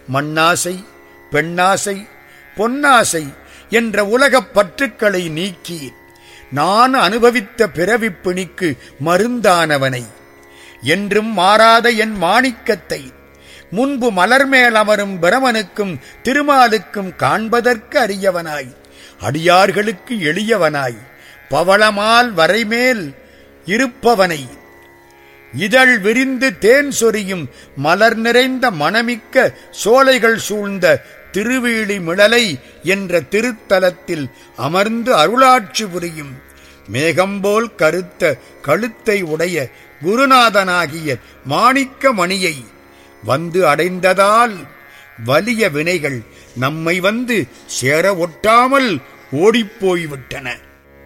மண்ணாசை பெண்ணாசை பொன்னாசை என்ற உலகப் பற்றுக்களை நீக்கி நான் அனுபவித்த பிறவிப் பிணிக்கு மருந்தானவனை என்றும் மாறாத என் மாணிக்கத்தை முன்பு மலர் மேல் அமரும் பிரமனுக்கும் திருமாலுக்கும் காண்பதற்கு அரியவனாய் அடியார்களுக்கு எளியவனாய் பவளமால் வரைமேல் இருப்பவனை இதழ் விரிந்து தேன் சொரியும் மலர் நிறைந்த மணமிக்க சோலைகள் சூழ்ந்த திருவீழி மிளலை என்ற திருத்தலத்தில் அமர்ந்து அருளாட்சி புரியும் மேகம்போல் கருத்த கழுத்தை உடைய குருநாதனாகிய மாணிக்க மணியை வந்து அடைந்ததால் வலிய வினைகள் நம்மை வந்து சேர ஒட்டாமல் ஓடிப்போய்விட்டன